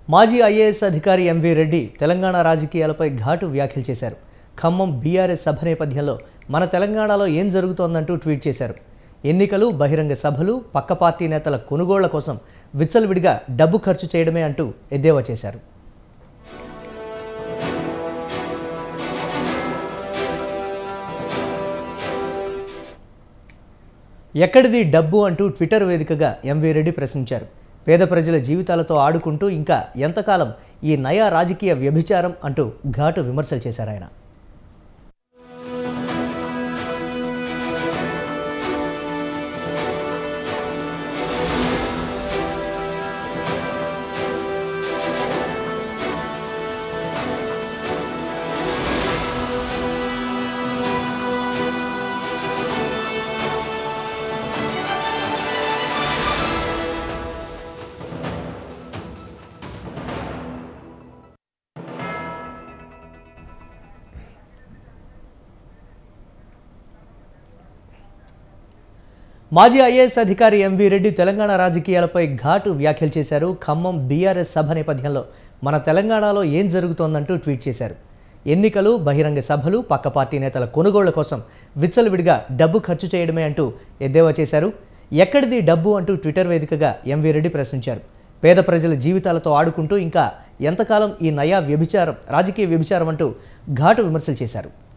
మాజీ ఐఏఎస్ అధికారి ఎంవి రెడ్డి తెలంగాణ రాజకీయాలపై ఘాటు వ్యాఖ్యలు చేశారు ఖమ్మం బీఆర్ఎస్ సభ నేపథ్యంలో మన తెలంగాణలో ఏం జరుగుతోందంటూ ట్వీట్ చేశారు ఎన్నికలు బహిరంగ సభలు పక్క పార్టీ నేతల కొనుగోళ్ల కోసం విచ్చలవిడిగా డబ్బు ఖర్చు చేయడమే అంటూ ఎద్దేవా చేశారు ఎక్కడిది డబ్బు అంటూ ట్విట్టర్ వేదికగా ఎంవీ రెడ్డి ప్రశ్నించారు పేద ప్రజల జీవితాలతో ఆడుకుంటూ ఇంకా ఎంతకాలం ఈ నయా రాజకీయ వ్యభిచారం అంటూ ఘాటు విమర్శలు చేశారు ఆయన మాజీ ఐఏఎస్ అధికారి ఎంవి రెడ్డి తెలంగాణ రాజకీయాలపై ఘాటు వ్యాఖ్యలు చేశారు ఖమ్మం బీఆర్ఎస్ సభ నేపథ్యంలో మన తెలంగాణలో ఏం జరుగుతోందంటూ ట్వీట్ చేశారు ఎన్నికలు బహిరంగ సభలు పక్క పార్టీ నేతల కొనుగోళ్ల కోసం విచ్చలవిడిగా డబ్బు ఖర్చు చేయడమే అంటూ ఎద్దేవా చేశారు ఎక్కడిది డబ్బు అంటూ ట్విట్టర్ వేదికగా ఎంవి రెడ్డి ప్రశ్నించారు పేద ప్రజల జీవితాలతో ఆడుకుంటూ ఇంకా ఎంతకాలం ఈ నయా వ్యభిచారం రాజకీయ వ్యభిచారం అంటూ ఘాటు విమర్శలు చేశారు